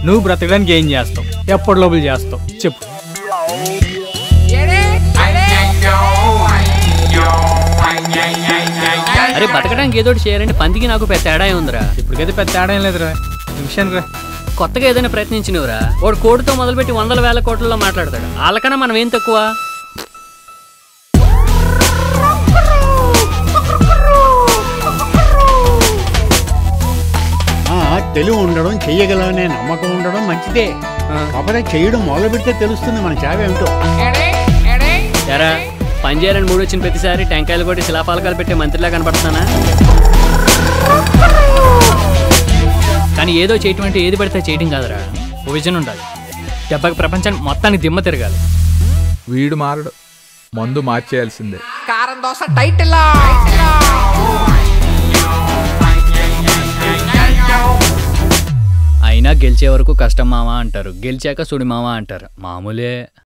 నువ్వు బ్రతకడానికి ఏం చేస్తావు ఎప్పటి లోపల చేస్తావు చెప్పు అరే బతకడానికి ఏదో ఒకటి చేయాలంటే పందికి నాకు పెద్ద తేడా ఉందిరా ఇప్పటికైతే పెద్ద తేడా ఏం లేదురా ఈ విషయానికి రా కొత్తగా ఏదైనా ప్రయత్నించినవురా వాడు కోడితో మొదలుపెట్టి వందల వేల కోట్లలో మాట్లాడతాడు వాళ్ళకన్నా మనం ఏం తక్కువ ఆ, తెలివి ఉండడం చెయ్యగలనే నమ్మకం ఉండడం మంచిదే కాకపోతే చేయడం మొదలు పెడితే తెలుస్తుంది మన చావ ఏమిటో ఎరా పని చేయాలని మూడు వచ్చిన ప్రతిసారి టెంకాయలు కొట్టి శిలాపాలకాలు పెట్టే మంత్రిలా కనపడుతున్నానా కానీ ఏదో చేయటం అంటే ఏది పడితే చేయటం కాదురా ఓ విజన్ ఉండాలి దెబ్బకి ప్రపంచాన్ని మొత్తానికి దిమ్మ తిరగాలి వీడు మారడు మందు మార్చేయాల్సిందే కారం దోశ టైటిల్ అయినా గెలిచే వరకు కష్టం మావా అంటారు గెలిచాక సుడి మావా అంటారు మామూలే